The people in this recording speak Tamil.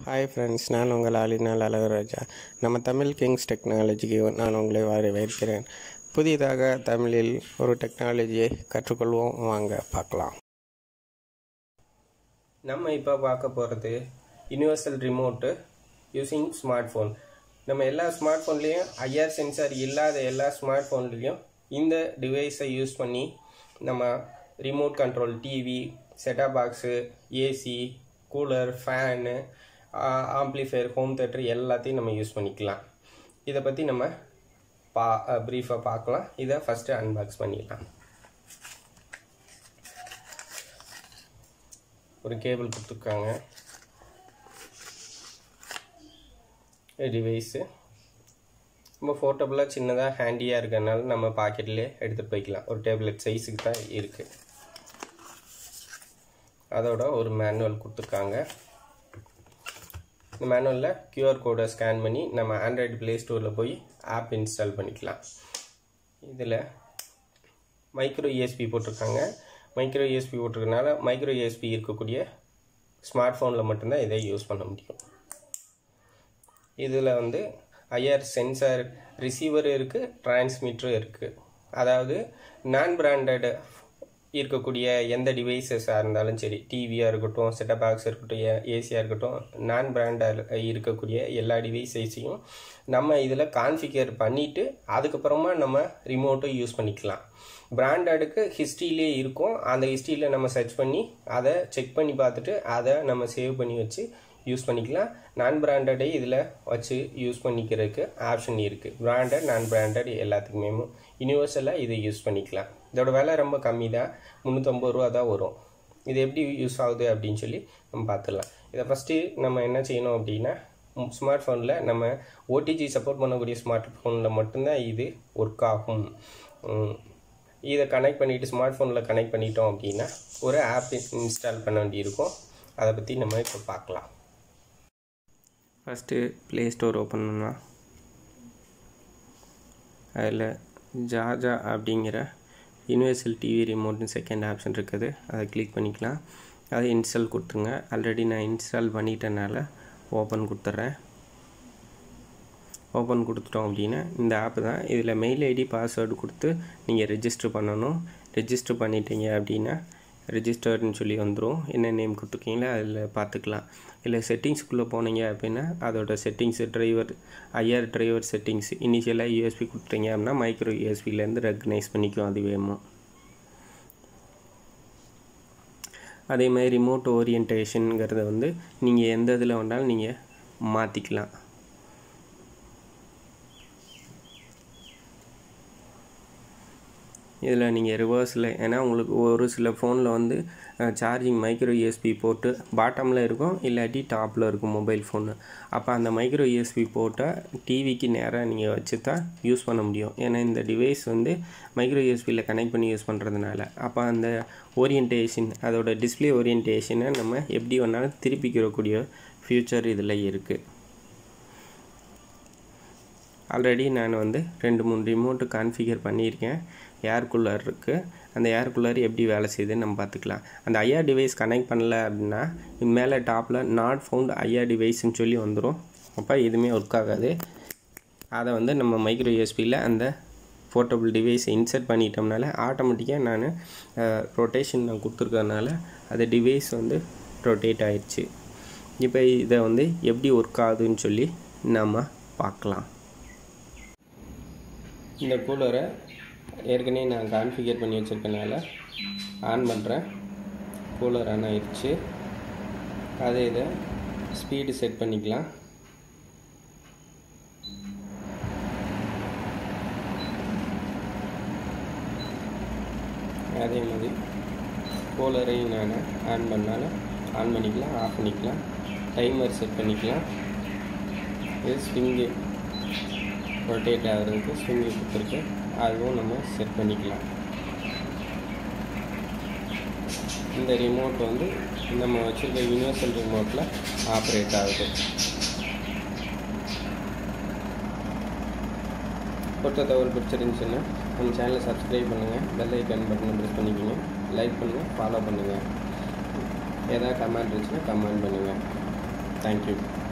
ஹாய் ஃப்ரெண்ட்ஸ் நான் உங்கள் ஆளினால் அழகராஜா நம்ம தமிழ் கிங்ஸ் டெக்னாலஜிக்கு நான் உங்களை வரவேற்கிறேன் புதிதாக தமிழில் ஒரு டெக்னாலஜியை கற்றுக்கொள்வோம் வாங்க பார்க்கலாம் நம்ம இப்போ பார்க்க போகிறது universal remote using smart phone நம்ம எல்லா ஸ்மார்ட் ஃபோன்லேயும் ஐஆர் சென்சார் இல்லாத எல்லா ஸ்மார்ட் ஃபோன்லேயும் இந்த டிவைஸை யூஸ் பண்ணி நம்ம ரிமோட் கண்ட்ரோல் டிவி செட்டா box AC cooler fan amplifier home theater எல்லாத்தையும் நம்ம யூஸ் பண்ணிக்கலாம் இதை பற்றி நம்ம பா ப்ரீஃபாக பார்க்கலாம் இதை ஃபஸ்ட்டு அன்பாக்ஸ் பண்ணிடலாம் ஒரு கேபிள் கொடுத்துருக்காங்க டிவைஸு ரொம்ப போர்ட்டபுளாக சின்னதாக ஹேண்டியாக இருக்கிறதுனால நம்ம பாக்கெட்லேயே எடுத்துகிட்டு போய்க்கலாம் ஒரு டேப்லெட் சைஸுக்கு தான் இருக்குது அதோட ஒரு மேனுவல் கொடுத்துருக்காங்க இந்த மேனுவலில் கியூஆர் கோடை ஸ்கேன் பண்ணி நம்ம ஆண்ட்ராய்டு ப்ளே ஸ்டோரில் போய் ஆப் இன்ஸ்டால் பண்ணிக்கலாம் இதில் மைக்ரோ யூஎஸ்பி போட்டிருக்காங்க மைக்ரோ யூஎஸ்பி போட்டிருக்கனால மைக்ரோ யூஎஸ்பி இருக்கக்கூடிய ஸ்மார்ட் ஃபோனில் மட்டும்தான் இதை யூஸ் பண்ண முடியும் இதில் வந்து ஐஆர் சென்சார் ரிசீவர் இருக்குது டிரான்ஸ்மிட்டரும் இருக்குது அதாவது நான் பிராண்டட் இருக்கக்கூடிய எந்த டிவைசஸாக இருந்தாலும் சரி டிவியாக இருக்கட்டும் செட்டப் பாக்ஸ் இருக்கட்டும் ஏசியாக இருக்கட்டும் நான் பிராண்டாக இருக்கக்கூடிய எல்லா டிவைசஸையும் நம்ம இதில் கான்ஃபிகர் பண்ணிவிட்டு அதுக்கப்புறமா நம்ம ரிமோட்டும் யூஸ் பண்ணிக்கலாம் பிராண்டடுக்கு ஹிஸ்ட்ரியிலே இருக்கும் அந்த ஹிஸ்ட்ரியில் நம்ம சர்ச் பண்ணி அதை செக் பண்ணி பார்த்துட்டு அதை நம்ம சேவ் பண்ணி வச்சு யூஸ் பண்ணிக்கலாம் நான் பிராண்டடே இதில் வச்சு யூஸ் பண்ணிக்கிறதுக்கு ஆப்ஷன் இருக்குது பிராண்டட் நான் பிராண்டட் எல்லாத்துக்குமே யூனிவர்சலாக இதை யூஸ் பண்ணிக்கலாம் இதோட விலை ரொம்ப கம்மி தான் முந்நூற்றம்பது ரூபா தான் வரும் இது எப்படி யூஸ் ஆகுது அப்படின்னு சொல்லி நம்ம பார்த்துடலாம் இதை ஃபஸ்ட்டு நம்ம என்ன செய்யணும் அப்படின்னா ஸ்மார்ட் ஃபோனில் நம்ம ஓடிஜி சப்போர்ட் பண்ணக்கூடிய ஸ்மார்ட் ஃபோனில் மட்டும்தான் இது ஒர்க் ஆகும் இதை கனெக்ட் பண்ணிவிட்டு ஸ்மார்ட் ஃபோனில் கனெக்ட் பண்ணிட்டோம் அப்படின்னா ஒரு ஆப் இன்ஸ்டால் பண்ண வேண்டியிருக்கும் அதை பற்றி நம்ம இப்போ பார்க்கலாம் ஃபஸ்ட்டு ப்ளே ஸ்டோர் ஓப்பன் பண்ணலாம் அதில் ஜாஜா அப்படிங்கிற யூனிவர்சல் டிவி ரிமோட்னு செகண்ட் ஆப்ஷன் இருக்குது அதை கிளிக் பண்ணிக்கலாம் அதை இன்ஸ்டால் கொடுத்துருங்க ஆல்ரெடி நான் இன்ஸ்டால் பண்ணிட்டனால ஓப்பன் கொடுத்துட்றேன் ஓப்பன் கொடுத்துட்டோம் அப்படின்னா இந்த ஆப் தான் இதில் மெயில் ஐடி பாஸ்வேர்டு கொடுத்து நீங்கள் ரெஜிஸ்டர் பண்ணணும் ரெஜிஸ்டர் பண்ணிட்டீங்க அப்படின்னா ரெஜிஸ்டர்னு சொல்லி வந்துடும் என்ன நேம் கொடுத்துருக்கீங்களோ அதில் பார்த்துக்கலாம் இல்லை செட்டிங்ஸ்குள்ளே போனீங்க அப்படின்னா அதோட settings driver IR driver settings இனிஷியலாக யூஎஸ்பி கொடுத்துட்டீங்க அப்படின்னா மைக்ரோ யூஎஸ்பிலேருந்து ரெக்கக்னைஸ் பண்ணிக்கும் அது வேணும் அதே மாதிரி ரிமோட் ஓரியன்டேஷனுங்கிறத வந்து நீங்கள் எந்த இதில் வேணாலும் நீங்கள் மாற்றிக்கலாம் இதில் நீங்கள் ரிவர்ஸில் ஏன்னா உங்களுக்கு ஒரு சில ஃபோனில் வந்து சார்ஜிங் மைக்ரோ யூஎஸ்பி போட்டு பாட்டமில் இருக்கும் இல்லாட்டி டாப்பில் இருக்கும் மொபைல் ஃபோனு அப்போ அந்த மைக்ரோ யூஎஸ்பி போட்டால் டிவிக்கு நேராக நீங்கள் வச்சு தான் யூஸ் பண்ண முடியும் ஏன்னா இந்த டிவைஸ் வந்து மைக்ரோ யூஎஸ்பியில் கனெக்ட் பண்ணி யூஸ் பண்ணுறதுனால அப்போ அந்த ஓரியன்டேஷன் அதோட டிஸ்பிளே ஓரியன்டேஷனை நம்ம எப்படி வேணாலும் திருப்பிக்கிறக்கூடிய ஃப்யூச்சர் இதில் இருக்குது ஆல்ரெடி நான் வந்து ரெண்டு மூணு ரிமோட்டு கான்ஃபிகர் பண்ணியிருக்கேன் ஏர் கூலர் இருக்குது அந்த ஏர் கூலர் எப்படி வேலை செய்யுதுன்னு நம்ம பார்த்துக்கலாம் அந்த ஐஆர் டிவைஸ் கனெக்ட் பண்ணல அப்படின்னா மேலே டாப்பில் நாட் ஃபவுண்ட் ஐஆர் டிவைஸ்ன்னு சொல்லி வந்துடும் அப்போ எதுவுமே ஒர்க் ஆகாது அதை வந்து நம்ம மைக்ரோ யூஎஸ்பியில் அந்த போர்ட்டபுள் டிவைஸை இன்சர்ட் பண்ணிட்டோம்னால ஆட்டோமேட்டிக்காக நான் ரொட்டேஷன் நான் கொடுத்துருக்கறனால அந்த டிவைஸ் வந்து ரொட்டேட் ஆயிடுச்சு இப்போ இதை வந்து எப்படி ஒர்க் ஆகுதுன்னு சொல்லி நம்ம பார்க்கலாம் இந்த கூலரை ஏற்கனவே நான் கான்ஃபிகர் பண்ணி வச்சுருக்கனால ஆன் பண்ணுறேன் கூலர் ஆன் ஆயிடுச்சு அதே இதை ஸ்பீடு செட் பண்ணிக்கலாம் அதே மாதிரி கூலரையும் நான் ஆன் பண்ணாலும் ஆன் பண்ணிக்கலாம் ஆஃப் பண்ணிக்கலாம் டைமர் செட் பண்ணிக்கலாம் இது ஸ்விங்கு ரொட்டேட் ஆகிறதுக்கு ஸ்விங்கு கொடுத்துருக்கு அதுவும் நம்ம செட் பண்ணிக்கலாம் இந்த ரிமோட் வந்து நம்ம வச்சுருக்க யூனிவர்சல் ரிமோட்டில் ஆப்ரேட் ஆகுது பொறுத்த தகவல் பிடிச்சிருந்துச்சுன்னா நம்ம சேனலை சப்ஸ்கிரைப் பண்ணுங்கள் பெல் ஐக்கன் பட்டனை ப்ரெஸ் பண்ணிக்கோங்க லைக் பண்ணுங்கள் ஃபாலோ பண்ணுங்கள் ஏதாவது கமெண்ட் இருந்துச்சுன்னா கமெண்ட் பண்ணுங்கள் தேங்க்யூ